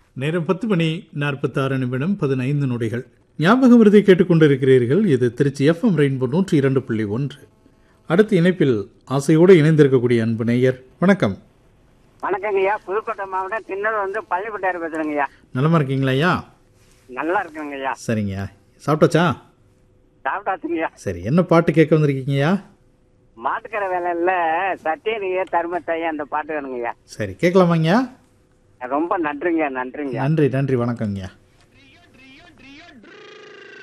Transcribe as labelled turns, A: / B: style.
A: நேரம் பத்து மணி நாற்பத்தாறு நிமிடம் பதினைந்து நொடிகள் ஞாபக விருதை கேட்டுக்கொண்டிருக்கிறீர்கள் இது திருச்சி எஃப்எம் ரெயின்போ நூற்றி இரண்டு புள்ளி ஒன்று அடுத்த இணைப்பில் ஆசையோடு இணைந்திருக்கக்கூடிய அன்பு நேயர் வணக்கம்
B: வணக்கங்க ஐயா புதுக்கோட்டை மாவட்டம் திண்ணூர் வந்து பள்ளிப்பட்டார் பேசுறேங்க ஐயா
A: நலமா இருக்கீங்களா ஐயா
B: நல்லா இருக்குங்க ஐயா
A: சரிங்கய்யா சாப்பிட்டாச்சா
B: சாப்பிட்டாச்சுங்க ஐயா
A: சரி என்ன பாட்டு கேட்க வந்திருக்கீங்கய்யா
B: மாட்டுக்கரை வேலையில சத்தியனிய தர்மத்தாயி அந்த பாட்டு வேணுங்க ஐயா
A: சரி கேட்கலாமாங்கய்யா
B: ரொம்ப நன்றிங்க நன்றிங்க
A: நன்றி நன்றி வணக்கங்கய்யா